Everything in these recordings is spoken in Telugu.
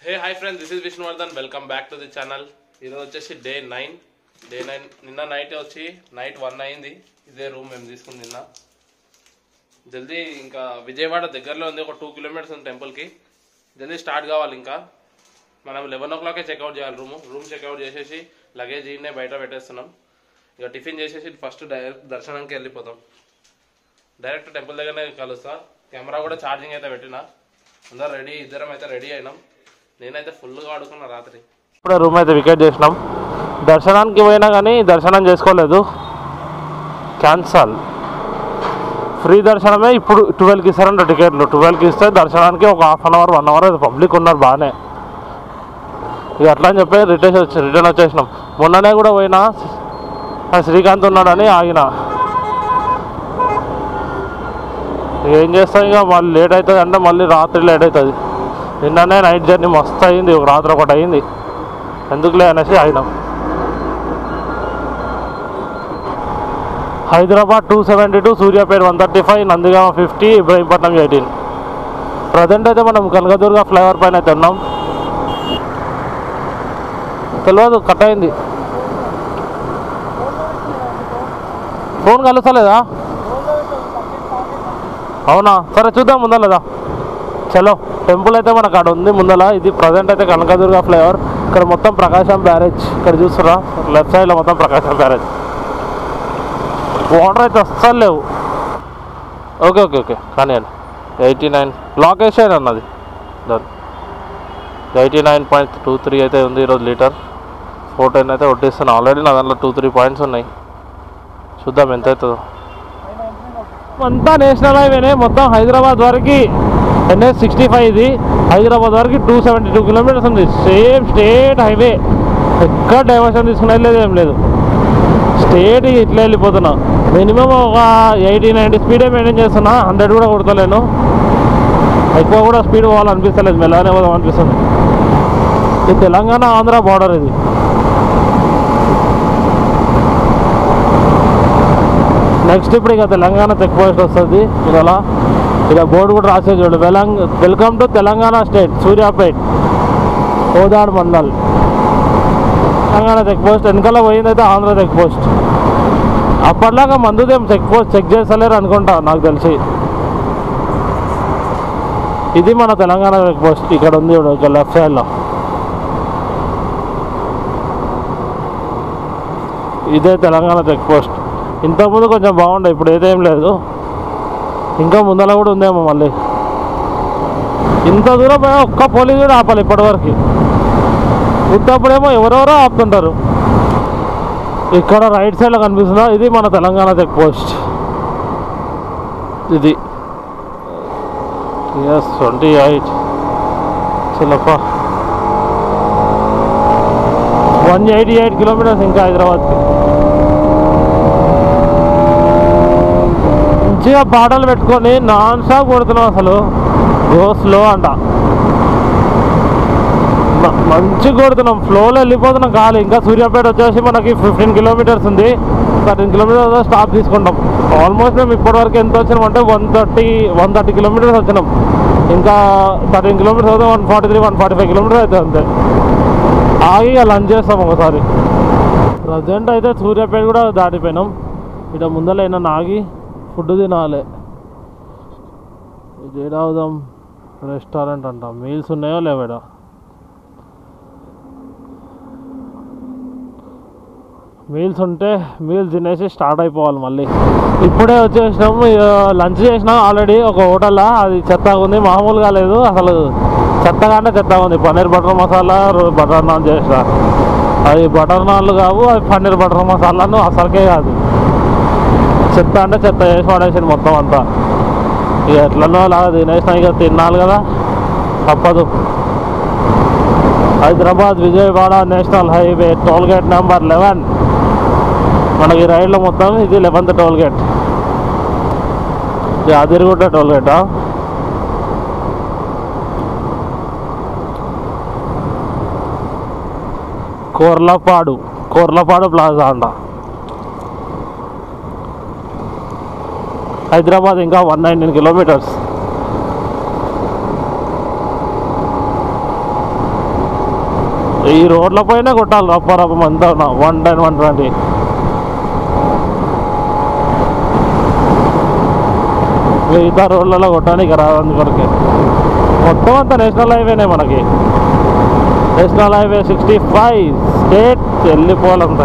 Hey hi friends this is Vishnuvardhan welcome back to the channel ఈరోజు వచ్చేసి డే నైన్ డే నైన్ నిన్న నైట్ వచ్చి నైట్ వన్ అయింది ఇదే రూమ్ మేము తీసుకుని నిన్న జల్దీ ఇంకా విజయవాడ దగ్గరలో ఉంది ఒక టూ కిలోమీటర్స్ ఉంది టెంపుల్కి జల్దీ స్టార్ట్ కావాలి ఇంకా మనం లెవెన్ ఓ క్లాకే చెక్అవుట్ చేయాలి రూమ్ రూమ్ చెక్అవుట్ చేసేసి లగేజ్ ఈయనే బయట పెట్టేస్తున్నాం ఇక టిఫిన్ చేసేసి ఫస్ట్ డైరెక్ట్ దర్శనానికి వెళ్ళిపోతాం డైరెక్ట్ టెంపుల్ దగ్గరనే కలుస్తా కెమెరా కూడా ఛార్జింగ్ అయితే పెట్టినా అందరు రెడీ ఇద్దరం అయితే రెడీ అయినాం నేనైతే ఫుల్గా ఆడుకున్నా రాత్రి ఇప్పుడే రూమ్ అయితే వికెట్ చేసినాం దర్శనానికి పోయినా కానీ దర్శనం చేసుకోలేదు క్యాన్సల్ ఫ్రీ దర్శనమే ఇప్పుడు ట్వెల్వ్కి ఇస్తారంట టికెట్లు ట్వెల్వ్కి ఇస్తే దర్శనానికి ఒక half an hour one hour public ఉన్నారు బాగానే ఇక అట్లా అని చెప్పి రిటర్న్ వచ్చి రిటర్న్ వచ్చేసినాం మొన్ననే కూడా పోయినా ఆ శ్రీకాంత్ ఉన్నాడని ఆగిన ఏం చేస్తాం ఇక మళ్ళీ లేట్ అవుతుంది అంటే మళ్ళీ రాత్రి లేట్ అవుతుంది నిన్ననే నైట్ జర్నీ మస్తు అయింది ఒక రాత్రి ఒకటి అయింది ఎందుకులే అనేసి ఆగినాం Hyderabad two seventy two Suryapet one thirty five Nandigama fifty Ibrahimpatnam eighteen present అయితే మనం కనకదుర్గ ఫ్లైఓవర్ పైన అయితే ఉన్నాం తెలియదు కట్ అయింది ఫోన్ కలుస్తలేదా అవునా సరే చూద్దాం ముందా లేదా చలో టెంపుల్ అయితే మనకు అక్కడ ఉంది ముందల ఇది ప్రజెంట్ అయితే కనకదుర్గ ఫ్లేవర్ ఇక్కడ మొత్తం ప్రకాశం బ్యారేజ్ ఇక్కడ చూస్తురా లెఫ్ట్ సైడ్లో మొత్తం ప్రకాశం బ్యారేజ్ వాటర్ అయితే అస్సలు లేవు ఓకే ఓకే ఓకే కానీ ఎయిటీ నైన్ లాకేషన్ అన్నది దాని eighty nine point two three అయితే ఉంది ఈరోజు లీటర్ ఫోర్ టెన్ అయితే కొట్టేస్తాను ఆల్రెడీ నా దాంట్లో టూ త్రీ పాయింట్స్ ఉన్నాయి చూద్దాం ఎంత అవుతుందో అంతా నేషనల్ హైవేనే మొత్తం హైదరాబాద్ వరకు ఎన్ఎస్ సిక్స్టీ ఫైవ్ ఇది హైదరాబాద్ వరకు టూ సెవెంటీ టూ కిలోమీటర్స్ ఉంది సేమ్ స్టేట్ హైవే ఎక్కడ డైవర్షన్ తీసుకునేది లేదు ఏం లేదు స్టేట్ ఇట్లా వెళ్ళిపోతున్నా మినిమం ఒక ఎయిటీ నైంటీ స్పీడే మెయింటైన్ చేస్తున్నా హండ్రెడ్ కూడా కొడతలేను ఎక్కువ కూడా స్పీడ్ పోవాలనిపిస్తలేదు మెల్లగానే పోదాం అనిపిస్తుంది ఇది తెలంగాణ ఆంధ్ర బార్డర్ ఇది నెక్స్ట్ ఇప్పుడు ఇక తెలంగాణ చెక్ పోస్ట్ వస్తుంది ఇలా ఇలా బోర్డు కూడా రాసే చూడు వెలంగ్ welcome to Telangana state Suryapet Kodad mandal Telangana check post వెనకాల పోయిందైతే ఆంధ్ర చెక్ పోస్ట్ అప్పట్లాగా మందుదేం చెక్ పోస్ట్ చెక్ చేస్తలేరు అనుకుంటా నాకు తెలిసి ఇది మన తెలంగాణ చెక్ పోస్ట్ ఇక్కడ ఉంది చూడు ఇక్కడ లెఫ్ట్ సైడ్లో ఇదే తెలంగాణ చెక్ పోస్ట్ ఇంతకుముందు కొంచెం బాగుండే ఇప్పుడు ఏదేం లేదు ఇంకా ముందర కూడా ఉందేమో మళ్ళీ ఇంత దూరం పోయినా ఒక్క పోలీసు కూడా ఆపాలి ఇప్పటివరకు ఉత్తప్పుడేమో ఎవరెవరో ఆపుతుంటారు ఇక్కడ రైట్ సైడ్లో కనిపిస్తుందా ఇది మన తెలంగాణ చెక్ పోస్ట్ ఇది ఎస్ ట్వంటీ ఎయిట్ చిల్లప్ప వన్ ఎయిటీ ఎయిట్ కిలోమీటర్స్ ఇంకా హైదరాబాద్కి మంచిగా పాటలు పెట్టుకొని నాన్ స్టాప్ కొడుతున్నాం అసలు గో స్లో అంట మ- మంచిగా కొడుతున్నాం ఫ్లోలో వెళ్ళిపోతున్నాం గాలి ఇంకా సూర్యాపేట వచ్చేసి మనకి ఫిఫ్టీన్ కిలోమీటర్స్ ఉంది థర్టీన్ కిలోమీటర్స్ స్టాప్ తీసుకుంటాం ఆల్మోస్ట్ మేము ఇప్పటివరకు ఎంత వచ్చినాం అంటే one thirty one thirty kilometres వచ్చినాం ఇంకా థర్టీన్ కిలోమీటర్స్ అవుతుంది one forty three one forty five kilometres అవుతుంది అంతే ఆగి ఇక లంచ్ చేస్తాం ఒకసారి ప్రజెంట్ అయితే సూర్యాపేట కూడా దాటిపోయినాం ఇక ముందర ఏమన్నా ఆగి ఫుడ్ తినాలి ఇది ఏడావుదాం రెస్టారెంట్ అంట మీల్స్ ఉన్నాయో లేవాడా మీల్స్ ఉంటే మీల్స్ తినేసి స్టార్ట్ అయిపోవాలి మళ్ళీ ఇప్పుడే వచ్చేసినాం లంచ్ చేసినాం ఆల్రెడీ ఒక హోటల్లో అది చెత్తగా ఉంది మామూలుగా లేదు అసలు చెత్తగా అంటే చెత్తగా ఉంది పన్నీర్ బటర్ మసాలా రో- బటర్ నాన్ చేసిన అది బటర్ నాన్లు కావు అది పన్నీర్ బటర్ మసాలాను అసలుకే కాదు చెత్త అంటే చెత్త వేసి పడేసింది మొత్తం అంతా ఇక ఎట్లనో అలా తినేసినా ఇక తినాలి కదా తప్పదు Hyderabad Vijayawada national highway toll gate number eleven మనకి రైడ్లో మొత్తం ఇది లెవెన్త్ టోల్ గేట్ యాదిరిగుట్ట టోల్ గేటా కోర్లపాడు కోర్లపాడు ప్లాజా అంట హైదరాబాద్ ఇంకా వన్ నైన్టీన్ కిలోమీటర్స్ ఈ రోడ్ల పైన కొట్టాలి రప్ప రప్పం అంతా వన్ టెన్ వన్ ట్వంటీ మిగతా రోడ్లలో కొట్టడానికి రాదు అందుకొరకే మొత్తం అంతా నేషనల్ హైవేనే మనకి national highway sixty five state వెళ్ళిపోవాలంతే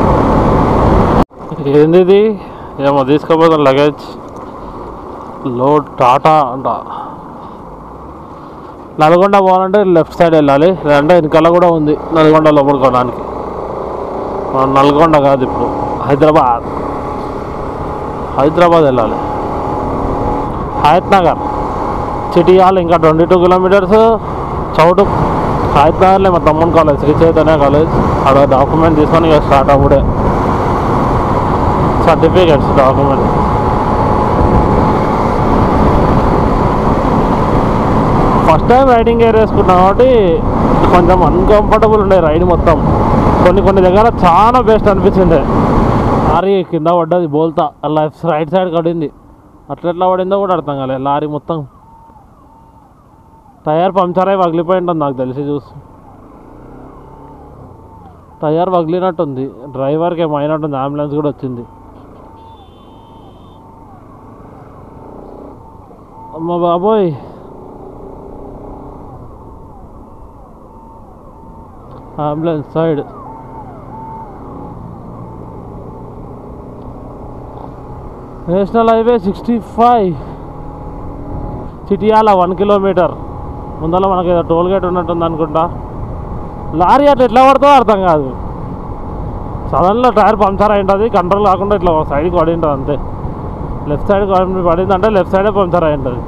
ఏంది ఇది ఏమో తీసుకోపోతాం లగేజ్ లోడ్ టాటా అంట నల్గొండ పోవాలంటే లెఫ్ట్ సైడ్ వెళ్ళాలి లేదంటే వెనకాల కూడా ఉంది నల్గొండ లోపడుకోవడానికి మనం నల్గొండ కాదు ఇప్పుడు హైదరాబాద్ హైదరాబాద్ వెళ్ళాలి హయత్ నగర్ చిటియాల్ ఇంకా ట్వంటీ టూ కిలోమీటర్స్ చౌటు హయత్ నగర్లో మా తమ్ముని కాలేజ్ శ్రీ చైతన్య కాలేజ్ అక్కడ డాక్యుమెంట్ తీసుకొని ఇక స్టార్ట్ అవ్వడే certificates document first time riding gear వేసుకున్నాం కాబట్టి కొంచెం అన్కంఫర్టబుల్ ఉండే రైడ్ మొత్తం కొన్ని కొన్ని దగ్గర చాలా బెస్ట్ అనిపించింది లారీ కింద పడ్డది బోల్తా లెఫ్ట్ రైట్ సైడ్ పడింది అట్లా ఎట్లా పడిందో కూడా అర్థం కాలేదు లారీ మొత్తం టైర్ పంచర్ అయి పగిలిపోయి ఉంటుంది నాకు తెలిసి చూసి టైర్ పగిలినట్టుంది డ్రైవర్కి ఏమో అయినట్టుంది అంబులెన్స్ కూడా వచ్చింది అమ్మ బాబోయ్ ambulance side national highway sixty five Chityala one kilometre ముందర మనకి ఏదో టోల్ గేట్ ఉన్నట్టుంది అనుకుంటా లారీ అట్లా ఎట్లా పడుతుందో అర్థం కాదు సడన్లో టైర్ పంచర్ అయి ఉంటుంది కంట్రోల్ కాకుండా ఇట్లా సైడ్కి పడి ఉంటుంది అంతే లెఫ్ట్ సైడ్ పడింది అంటే లెఫ్ట్ సైడే పంచర్ అయి ఉంటుంది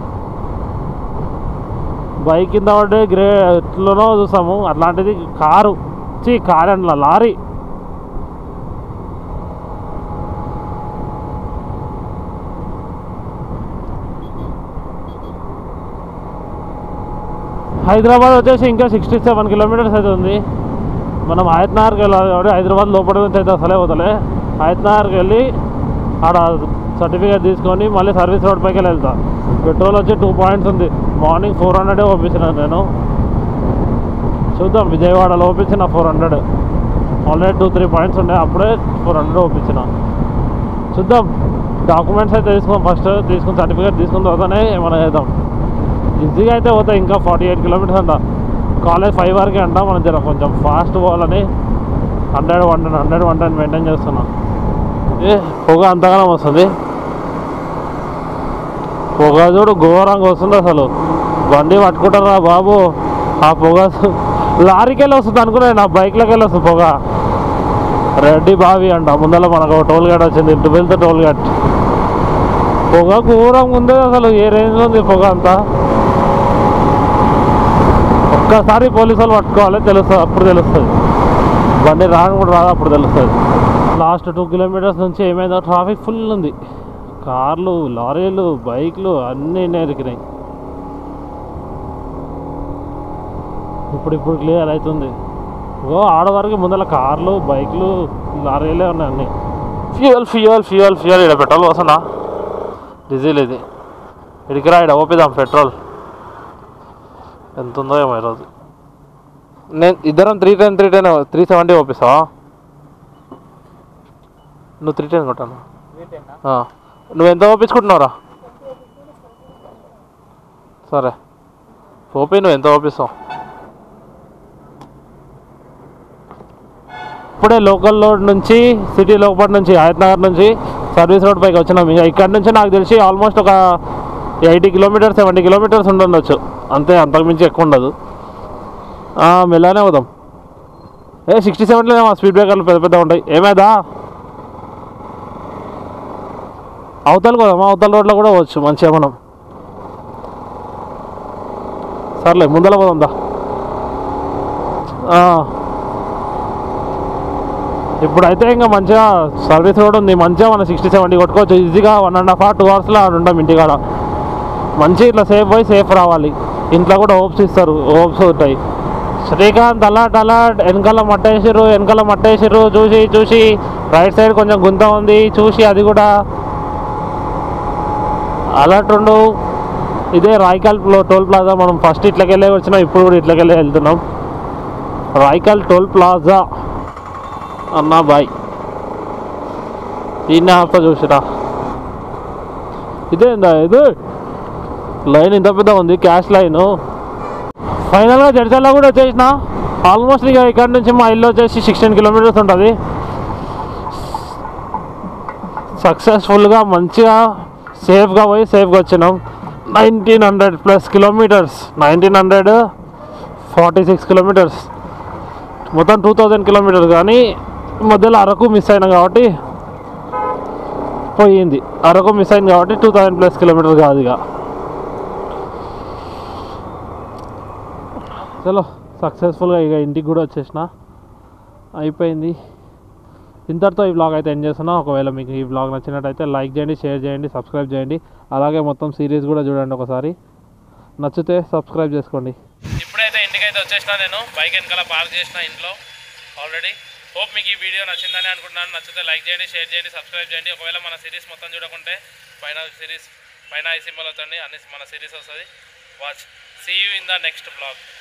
బైక్ కింద పడే గ్రే ఎట్లనో చూసాము అట్లాంటిది కారు చీ కారు అంట్లా లారీ హైదరాబాద్ వచ్చేసి ఇంకా సిక్స్టీ సెవెన్ కిలోమీటర్స్ అయితే ఉంది మనం ఆయత్నగర్కి వెళ్ళాలి కాబట్టి హైదరాబాద్ లోపల నుంచి అయితే అసలే వదలే ఆయత్నగర్కి వెళ్ళి ఆడ సర్టిఫికేట్ తీసుకొని మళ్ళీ సర్వీస్ రోడ్ పైకి వెళ్ళి వెళ్తా పెట్రోల్ వచ్చి టూ పాయింట్స్ ఉంది మార్నింగ్ ఫోర్ హండ్రెడే పంపించిన నేను చూద్దాం విజయవాడలో పంపించిన four hundred already two three points ఉండే అప్పుడే ఫోర్ హండ్రెడ్ పంపించిన చూద్దాం డాక్యుమెంట్స్ అయితే తీసుకుందాం ఫస్ట్ తీసుకుని సర్టిఫికేట్ తీసుకున్న తర్వాతనే ఏమైనా చేద్దాం ఈజీగా అయితే పోతాయి ఇంకా ఫార్టీ ఎయిట్ కిలోమీటర్స్ అంట కాలేజ్ ఫైవ్ వరకే అంట మనం జర కొంచెం ఫాస్ట్ పోవాలని hundred one ten hundred one ten maintain చేస్తున్నాం ఏ పొగ అంతగానం వస్తుంది పొగ చూడు ఘోరంగా వస్తుంది అసలు బండి పట్టుకుంటారా బాబు ఆ పొగ లారీకి వెళ్ళి వస్తుంది అనుకున్నాను నా బైక్లోకి వెళ్ళి వస్తుంది పొగ రెడ్డి బావి అంట ముందర మనకు ఒక టోల్ గేట్ వచ్చింది ఇటు వెళ్తే టోల్ గేట్ పొగ ఘోరంగా ఉంది అసలు ఏ రేంజ్లో ఉంది పొగ అంతా ఒక్కసారి పోలీసు వాళ్ళు పట్టుకోవాలి తెలుస్తుంది అప్పుడు తెలుస్తుంది బండి రాను కూడా రాదు అప్పుడు తెలుస్తుంది లాస్ట్ టూ కిలోమీటర్స్ నుంచి ఏమైందో ట్రాఫిక్ ఫుల్ ఉంది కార్లు లారీలు బైక్లు అన్నీ ఎరికినాయి ఇప్పుడు ఇప్పుడు క్లియర్ అవుతుంది ఓ ఆడవరకు ముందర కార్లు బైక్లు లారీలే ఉన్నాయి అన్నీ ఫ్యూయల్ ఫ్యూయల్ ఫ్యూయల్ ఫ్యూయల్ ఇక్కడ పెట్రోల్ వస్తుందా డీజిల్ ఇది ఇడికి రా ఇక్కడ ఓపిదాం పెట్రోల్ ఎంత ఉందో ఏమో ఈరోజు నేను ఇద్దరం three ten three ten three seventy ఓపిస్తావా నువ్వు త్రీ టెన్ కొట్టాను నువ్వు ఎంత ఓపించుకుంటున్నావురా సరే ఓపి నువ్వు ఎంత ఓపిస్తావు ఇప్పుడే లోకల్ రోడ్ నుంచి సిటీ లోపల నుంచి హయత్నగర్ నుంచి సర్వీస్ రోడ్ పైకి వచ్చినాం ఇక ఇక్కడ నుంచి నాకు తెలిసి ఆల్మోస్ట్ ఒక ఎయిటీ కిలోమీటర్స్ సెవెంటీ కిలోమీటర్స్ ఉండొచ్చు అంతే అంతకుమించి ఎక్కువ ఉండదు ఆ, మెల్లగానే అవుదాం ఏ సిక్స్టీ సెవెన్లో మా స్పీడ్ బ్రేకర్లు పెద్ద పెద్ద ఉంటాయి ఏమైదా అవతల పోదాం అవతల రోడ్లో కూడా పోవచ్చు మంచిగా మనం సర్లే ముందర పోదాం దా ఆ. ఇప్పుడైతే ఇంకా మంచిగా సర్వీస్ రోడ్ ఉంది మంచిగా మనం సిక్స్టీ సెవెంటీ కొట్టుకోవచ్చు ఈజీగా one and half hour two అవర్స్లో ఆడ ఉంటాం ఇంటికాడ మంచి ఇట్లా సేఫ్ పోయి సేఫ్ రావాలి ఇంట్లో కూడా హోప్స్ ఇస్తారు హోప్స్ ఉంటాయి శ్రీకాంత్ అలాట్ అలాట్ వెనకాల మట్టేసిర్రు వెనకాల మట్టేసిర్రు చూసి చూసి రైట్ సైడ్ కొంచెం గుంత ఉంది చూసి అది కూడా అలర్ట్ ఉండు ఇదే రాయకల్ టోల్ ప్లాజా మనం ఫస్ట్ ఇట్లకెళ్ళే వచ్చినాం ఇప్పుడు కూడా ఇట్లకెళ్ళే వెళ్తున్నాం రాయికల్ టోల్ ప్లాజా అన్నా బాయ్ ఈయన ఆప చూసిరా ఇదేందా ఇది లైన్ ఇంత పెద్ద ఉంది క్యాష్ లైన్ ఫైనల్గా జడ్చల్లో కూడా వచ్చేసిన ఆల్మోస్ట్ ఇక ఇక్కడ నుంచి మా ఇల్లు వచ్చేసి సిక్స్టీన్ కిలోమీటర్స్ ఉంటుంది సక్సెస్ఫుల్గా మంచిగా సేఫ్గా పోయి సేఫ్గా వచ్చినాం nineteen hundred plus kilometres nineteen hundred forty six kilometres మొత్తం టూ థౌజండ్ కిలోమీటర్స్ కానీ మధ్యలో అరకు మిస్ అయినాం కాబట్టి పోయింది అరకు మిస్ అయింది కాబట్టి టూ థౌజండ్ ప్లస్ కిలోమీటర్స్ కాదు ఇక చలో సక్సెస్ఫుల్గా ఇక ఇంటికి కూడా వచ్చేసిన అయిపోయింది ఇంతటితో ఈ బ్లాగ్ అయితే ఎండ్ చేస్తున్నా ఒకవేళ మీకు ఈ బ్లాగ్ నచ్చినట్టయితే లైక్ చేయండి షేర్ చేయండి సబ్స్క్రైబ్ చేయండి అలాగే మొత్తం సిరీస్ కూడా చూడండి ఒకసారి నచ్చితే సబ్స్క్రైబ్ చేసుకోండి ఇప్పుడైతే ఇంటికైతే వచ్చేసిన నేను బైక్ వెనకాల పార్క్ చేసిన ఇంట్లో ఆల్రెడీ హోప్ మీకు ఈ వీడియో నచ్చిందని అనుకుంటున్నాను నచ్చితే లైక్ చేయండి షేర్ చేయండి సబ్స్క్రైబ్ చేయండి ఒకవేళ మన సిరీస్ మొత్తం చూడకుంటే పైన సిరీస్ పైన ఐ సింబల్ అవుతుంది అన్ని మన సిరీస్ వస్తుంది watch see you in the next blog